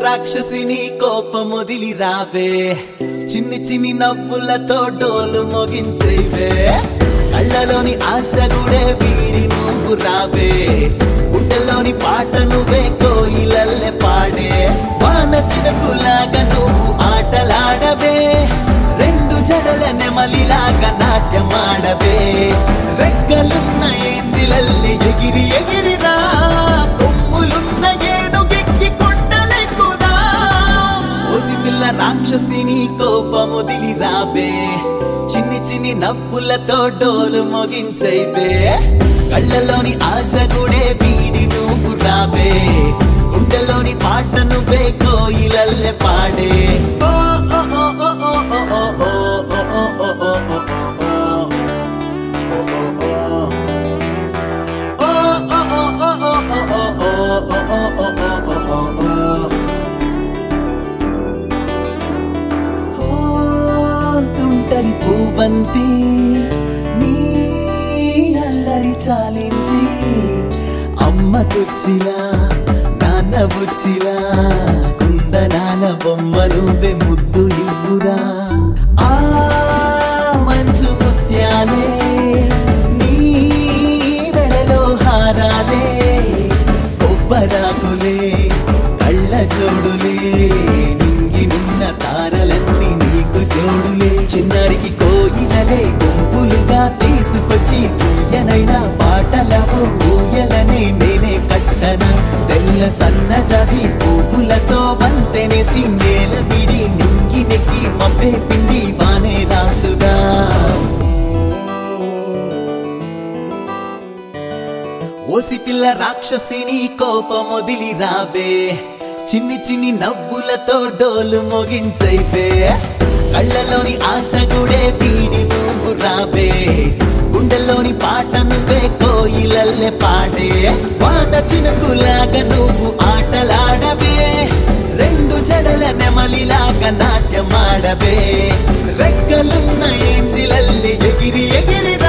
రాక్షసిని కోపమొదిలి రావే చిన్ని చిన్ని నవ్వులతో డోలు మొగించేవే కళ్ళలోని ఆశ గుడే వీడి నువ్వు రావే గుండెలోని పాట నువ్వే కోయిలల్లె పాడే వాన చినుకులాగా నువ్వు ఆటలాడవే రెండు జడల నెమలిలాగా నాట్యమాడవే రెక్కలున్న ఏంజిలల్లి ఎగిరి ఎగిరిరా కొమ్ములున్న ఏనుగెక్కి కొండలెక్కుదా ఓసి పిల్ల రాక్షసిని కోపముదిలి రాబే చిన్ని చిన్ని నవ్వులతో డోలు మొగించైవే కళ్ళలోని ఆశ గుడే వీడి నువ్వు రాబే గుండెలోని పాట నువ్వే కోయిలల్లె పాడే ఓ ఓ ఓ ఓ ఓ ఓ ఓ ఓ ఓ ఓ ఓ ఓ తుంటరి పూబంతి నీ అల్లరి చాలించి అమ్మకొచ్చిలా నాన్న బుచ్చిలా కుందనాల బొమ్మ నువ్వే ముద్దు ఇవ్వురా ఆ మంచు ముత్యాలే నీ మెడలో హారాలే కొబ్బరాకులే కళ్ళ జోడులే నింగి నిన్న తారలన్నీ నీకు జోడులే చిన్నారికి కోయినలే గుంపులుగా తీసుకొచ్చి తీయనైనా పాటలవు ఊయలనే నేనే కట్టన తెల్ల సన్నజాజి పువ్వులతో వంతెనేసి నేల విడి నింగి నెక్కి మబ్బే పిండి వానే రాచుదా ఓసి పిల్ల రాక్షసిని కోపమొదిలి రావే చిన్ని చిన్ని నవ్వులతో డోలు మొగించైతే కళ్ళలోని ఆశ గుడే పీడి నువ్వు రావే గుండెల్లోని పాట నువ్వే కోయిలల్లె పాడే వాన చినుకులాగా నువ్వు ఆటలాడవే రెండు జడల నెమలిలాగా నాట్యమాడవే రెక్కలున్న ఏంజిలల్లి ఎగిరి ఎగిరి